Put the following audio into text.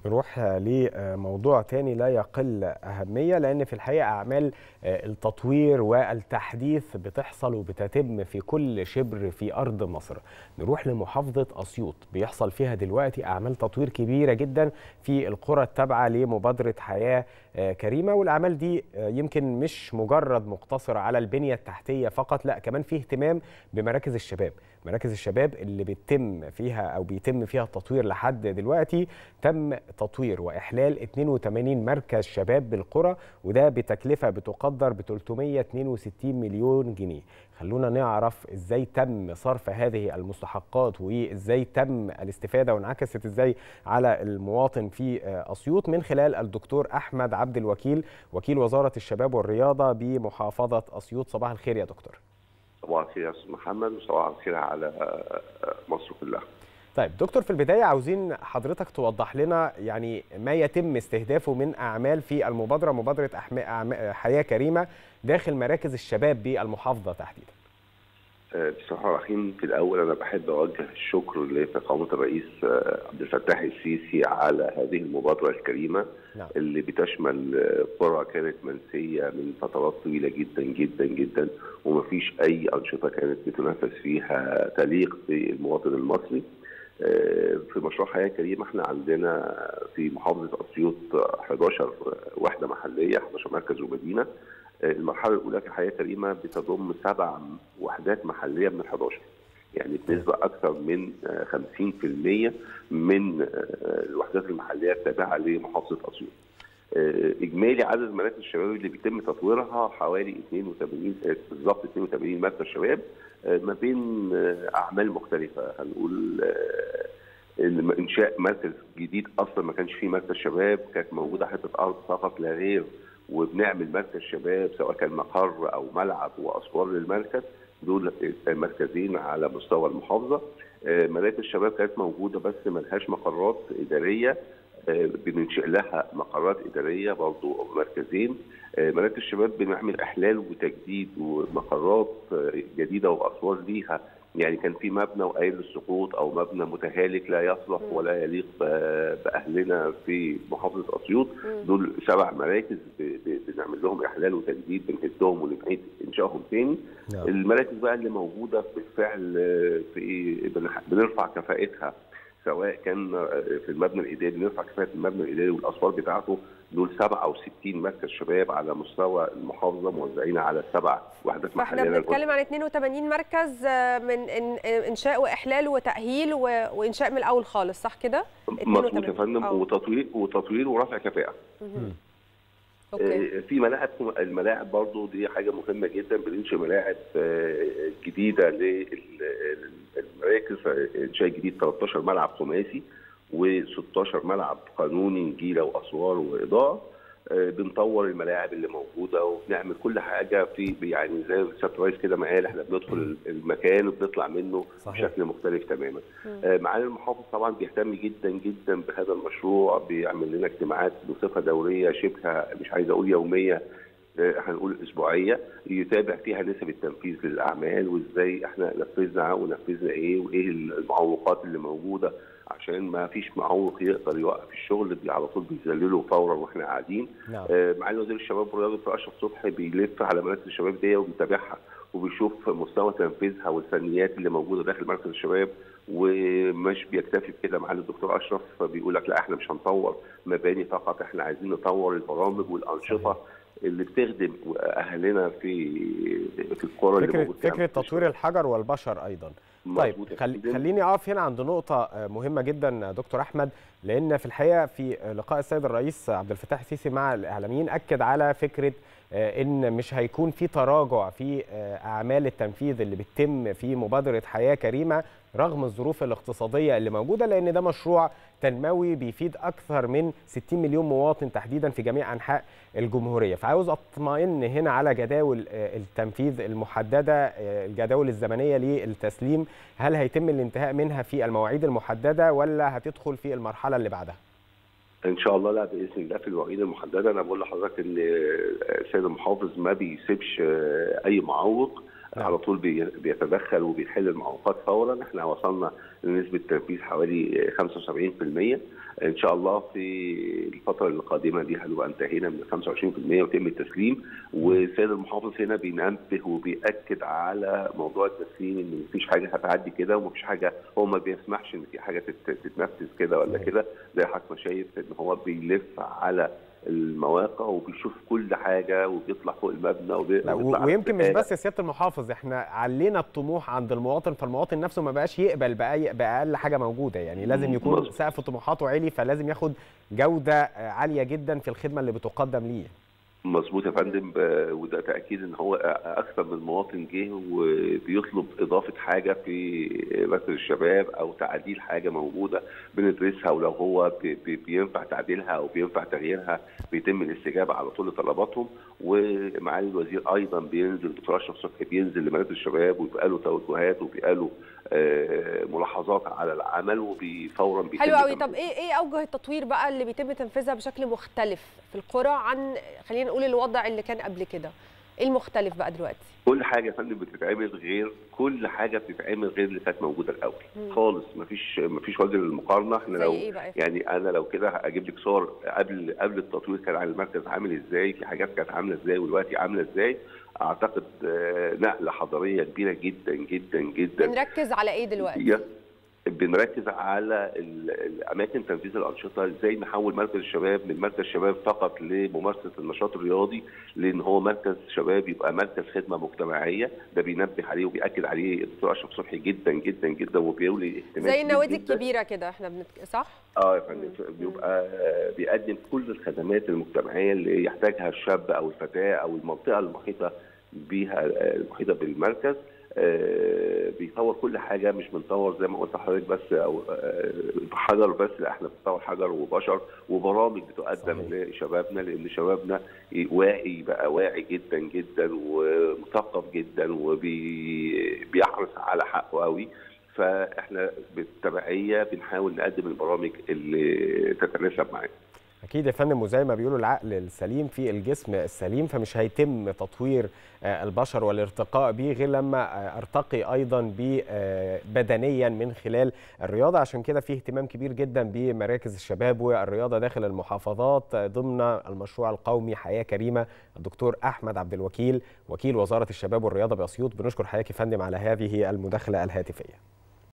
نروح لموضوع تاني لا يقل أهمية لأن في الحقيقة أعمال التطوير والتحديث بتحصل وبتتم في كل شبر في أرض مصر نروح لمحافظة أسيوط بيحصل فيها دلوقتي أعمال تطوير كبيرة جدا في القرى التابعة لمبادرة حياة كريمة والأعمال دي يمكن مش مجرد مقتصرة على البنية التحتية فقط لا كمان في اهتمام بمراكز الشباب مراكز الشباب اللي بيتم فيها أو بيتم فيها التطوير لحد دلوقتي تم تطوير وإحلال 82 مركز شباب بالقرى وده بتكلفة بتقدر ب 362 مليون جنيه خلونا نعرف ازاي تم صرف هذه المستحقات وازاي تم الاستفادة وانعكست ازاي على المواطن في أسيوط من خلال الدكتور أحمد عبد الوكيل وكيل وزارة الشباب والرياضة بمحافظة أسيوط صباح الخير يا دكتور صباح الخير يا استاذ محمد وصباح الخير على مصر كلها طيب دكتور في البداية عاوزين حضرتك توضح لنا يعني ما يتم استهدافه من أعمال في المبادرة مبادرة حياة كريمة داخل مراكز الشباب بالمحافظة تحديدا بسم الله الرحمن الرحيم في الاول انا بحب اوجه الشكر لفخامه الرئيس عبد الفتاح السيسي على هذه المبادره الكريمه نعم. اللي بتشمل قرى كانت منسيه من فترات طويله جدا جدا جدا ومفيش اي انشطه كانت بتنفذ فيها تليق بالمواطن المصري في مشروع حياه كريمه احنا عندنا في محافظه اسيوط 11 وحده محليه 11 مركز ومدينه المرحله الاولى في حياه كريمه بتضم سبع وحدات محليه من ال 11 يعني بنسبه اكثر من 50% من الوحدات المحليه التابعه لمحافظه اسيوط. اجمالي عدد مراكز الشباب اللي بيتم تطويرها حوالي 82 بالظبط 82 مركز شباب ما بين اعمال مختلفه هنقول انشاء مركز جديد اصلا ما كانش فيه مركز شباب كانت موجوده حته ارض فقط لا غير وبنعمل مركز شباب سواء كان مقر او ملعب واسوار للمركز دول مركزين على مستوى المحافظه مراكز الشباب كانت موجوده بس ملهاش مقرات اداريه بننشئ لها مقرات اداريه برضو مركزين مراكز الشباب بنعمل احلال وتجديد ومقرات جديده واسوار ليها يعني كان في مبنى وقايل للسقوط او مبنى متهالك لا يصلح ولا يليق باهلنا في محافظه اسيوط دول سبع مراكز بنعمل لهم احلال وتجديد بنهدهم ونعيد انشائهم تاني نعم. المراكز بقى اللي موجوده بالفعل في بنرفع كفاءتها سواء كان في المبنى الاداري بنرفع كفاءه المبنى الاداري والاسوار بتاعته دول 67 مركز شباب على مستوى المحافظه موزعين على سبع وحدات محليه احنا بنتكلم عن 82 مركز من انشاء واحلال وتاهيل وانشاء من الاول خالص صح كده؟ مظبوط يا فندم وتطوير وتطوير ورفع كفاءه. أوكي. في ملاعب الملاعب برضو دي حاجه مهمه جدا بننشئ ملاعب جديده للمراكز انشاء جديد 13 ملعب خماسي و16 ملعب قانوني نجيله واسوار واضاءه بنطور الملاعب اللي موجوده وبنعمل كل حاجه في يعني زي سياده الرئيس كده ما قال احنا بندخل المكان وبنطلع منه صحيح. بشكل مختلف تماما. معالي المحافظ طبعا بيهتم جدا جدا بهذا المشروع بيعمل لنا اجتماعات بصفه دوريه شبه مش عايز اقول يوميه هنقول اسبوعيه يتابع فيها نسب التنفيذ للاعمال وازاي احنا نفذنا ونفذنا ايه وايه المعوقات اللي موجوده عشان ما فيش معوق يقدر يوقف الشغل دي على طول بيذلله فورا واحنا قاعدين نعم. آه معالي وزير الشباب والرياضه دكتور اشرف صبحي بيلف على مراكز الشباب دي وبيتابعها وبيشوف مستوى تنفيذها والفنيات اللي موجوده داخل مركز الشباب ومش بيكتفي بكده معالي الدكتور اشرف فبيقول لك لا احنا مش هنطور مباني فقط احنا عايزين نطور البرامج والانشطه اللي بتخدم اهلنا في في القرى اللي موجوده فكره تطوير الحجر والبشر ايضا طيب خلي خليني اقف هنا عند نقطة مهمة جدا دكتور أحمد لأن في الحقيقة في لقاء السيد الرئيس عبد الفتاح السيسي مع الإعلاميين أكد على فكرة إن مش هيكون في تراجع في أعمال التنفيذ اللي بتتم في مبادرة حياة كريمة رغم الظروف الاقتصادية اللي موجودة لأن ده مشروع تنموي بيفيد أكثر من 60 مليون مواطن تحديدا في جميع أنحاء الجمهورية فعاوز أطمئن هنا على جداول التنفيذ المحددة الجداول الزمنية للتسليم هل هيتم الانتهاء منها في المواعيد المحددة ولا هتدخل في المرحلة اللي بعدها؟ ان شاء الله لا باذن الله في المواعيد المحدده انا بقول لحضرتك ان السيد المحافظ ما بيسيبش اي معوق نعم. على طول بيتدخل وبيحل المعوقات فورا احنا وصلنا لنسبه تنفيذ حوالي 75% ان شاء الله في الفتره القادمه دي هنبقى انتهينا من 25% ويتم التسليم والسيد المحافظ هنا بينبه وبياكد على موضوع التسليم ان مفيش حاجه هتعدي كده ومفيش حاجه هو ما بيسمحش ان في حاجه تتنفذ كده ولا كده زي حضرتك ما شايف ان هو بيلف على المواقع وبيشوف كل حاجه وبيطلع فوق المبنى وبيطلع ويمكن مش بس سياده المحافظ احنا علينا الطموح عند المواطن فالمواطن نفسه ما بقاش يقبل بأي باقل حاجه موجوده يعني لازم يكون سقف طموحاته عالي فلازم ياخد جوده عاليه جدا في الخدمه اللي بتقدم ليه مظبوط يا فندم وده تاكيد ان هو اكثر من مواطن جه وبيطلب اضافه حاجه في مركز الشباب او تعديل حاجه موجوده بندرسها ولو هو بينفع تعديلها او بينفع تغييرها بيتم الاستجابه على طول لطلباتهم ومعالي الوزير ايضا بينزل دكتور اشرف صبحي بينزل لمراكز الشباب ويبقى له توجهات وبيبقى له ملاحظات على العمل وفورا بيتم حلو قوي طب ايه ايه اوجه التطوير بقى اللي بيتم تنفيذها بشكل مختلف في القرى عن خلينا نقول الوضع اللي كان قبل كده ايه المختلف بقى دلوقتي كل حاجه يا فندم بتتعمل غير كل حاجه بتتعمل غير اللي كانت موجوده الاول مم. خالص مفيش مفيش وجه للمقارنه احنا لو إيه بقى؟ يعني انا لو كده اجيب لك صور قبل قبل التطوير كان على المركز عامل ازاي في حاجات كانت عامله ازاي ودلوقتي عامله ازاي اعتقد نقله حضاريه كبيره جدا جدا جدا بنركز على ايه دلوقتي؟ بنركز على الاماكن تنفيذ الانشطه ازاي نحول مركز الشباب من مركز شباب فقط لممارسه النشاط الرياضي لان هو مركز شباب يبقى مركز خدمه مجتمعيه ده بينبه عليه وبياكد عليه الدكتور اشرف صبحي جدا جدا جدا وبيولي اهتمام زي النوادي الكبيره كده احنا بنت... صح؟ اه يا فندم بيبقى بيقدم كل الخدمات المجتمعيه اللي يحتاجها الشاب او الفتاه او المنطقه المحيطه بيها المحيطه بالمركز آه بيطور كل حاجه مش بنطور زي ما قلت لحضرتك بس او آه حجر بس لا احنا بنطور حجر وبشر وبرامج بتقدم صحيح. لشبابنا لان شبابنا واعي بقى واعي جدا جدا ومثقف جدا وبيحرص على حقه قوي فاحنا بالتبعيه بنحاول نقدم البرامج اللي تتناسب معاه اكيد يا فندم وزي ما بيقولوا العقل السليم في الجسم السليم فمش هيتم تطوير البشر والارتقاء به غير لما ارتقي ايضا بدنيا من خلال الرياضه عشان كده في اهتمام كبير جدا بمراكز الشباب والرياضه داخل المحافظات ضمن المشروع القومي حياه كريمه الدكتور احمد عبد الوكيل وكيل وزاره الشباب والرياضه باسيوط بنشكر حضرتك يا فندم على هذه المداخله الهاتفيه